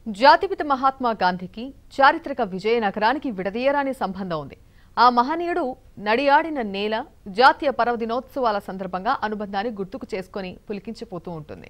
జాతిపిత మహాత్మా గాంధీకి చారిత్రక విజయనగరానికి విడదీయరాని సంబంధం ఉంది ఆ మహనీయుడు నడియాడిన నేల జాతీయ పర్వదినోత్సవాల సందర్భంగా అనుబంధాన్ని గుర్తుకు చేసుకొని పులికించిపోతూ ఉంటుంది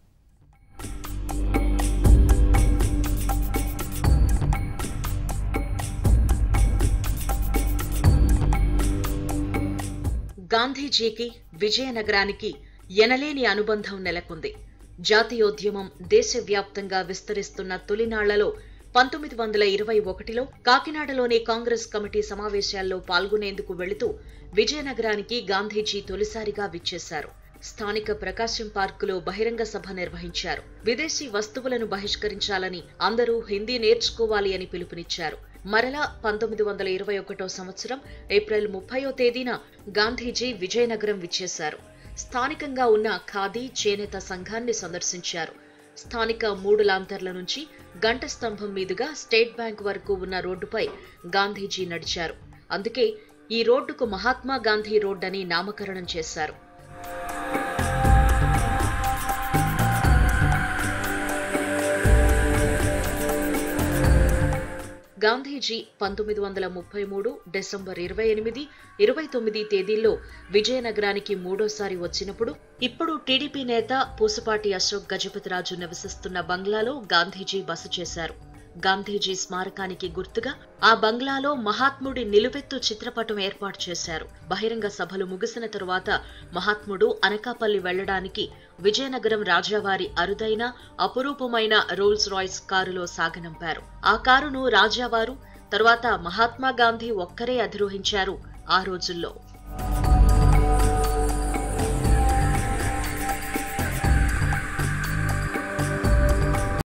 గాంధీజీకి విజయనగరానికి ఎనలేని అనుబంధం నెలకొంది జాతీయోద్యమం దేశవ్యాప్తంగా విస్తరిస్తున్న తొలినాళ్లలో పంతొమ్మిది వందల ఇరవై ఒకటిలో కాకినాడలోని కాంగ్రెస్ కమిటీ సమావేశాల్లో పాల్గొనేందుకు వెళుతూ విజయనగరానికి గాంధీజీ తొలిసారిగా విచ్చేశారు స్థానిక ప్రకాశం పార్కులో బహిరంగ సభ నిర్వహించారు విదేశీ వస్తువులను బహిష్కరించాలని అందరూ హిందీ నేర్చుకోవాలి అని పిలుపునిచ్చారు మరలా పంతొమ్మిది వందల ఇరవై ఒకటో సంవత్సరం ఏప్రిల్ ముప్పయో తేదీన గాంధీజీ విజయనగరం విచ్చేశారు స్థానికంగా ఉన్న ఖాదీ చేనేత సంఘాన్ని సందర్శించారు స్థానిక మూడు లాంతర్ల నుంచి గంట స్తంభం మీదుగా స్టేట్ బ్యాంక్ వరకు ఉన్న రోడ్డుపై గాంధీజీ నడిచారు అందుకే ఈ రోడ్డుకు మహాత్మా గాంధీ రోడ్ అని నామకరణం చేశారు గాంధీజీ పంతొమ్మిది వందల ముప్పై మూడు డిసెంబర్ ఇరవై ఎనిమిది ఇరవై తొమ్మిది తేదీల్లో విజయనగరానికి మూడోసారి వచ్చినప్పుడు ఇప్పుడు టీడీపీ నేత పూసపాటి అశోక్ గజపతిరాజు నివసిస్తున్న బంగ్లాలో గాంధీజీ బస చేశారు గాంధీజీ స్మారకానికి గుర్తుగా ఆ బంగ్లాలో మహాత్ముడి నిలువెత్తు చిత్రపటం ఏర్పాటు చేశారు బహిరంగ సభలు ముగిసిన తరువాత మహాత్ముడు అనకాపల్లి వెళ్లడానికి విజయనగరం రాజావారి అరుదైన అపురూపమైన రోల్స్ రాయ్స్ కారులో సాగనంపారు ఆ కారును రాజావారు తరువాత మహాత్మా గాంధీ ఒక్కరే అధిరోహించారు ఆ రోజుల్లో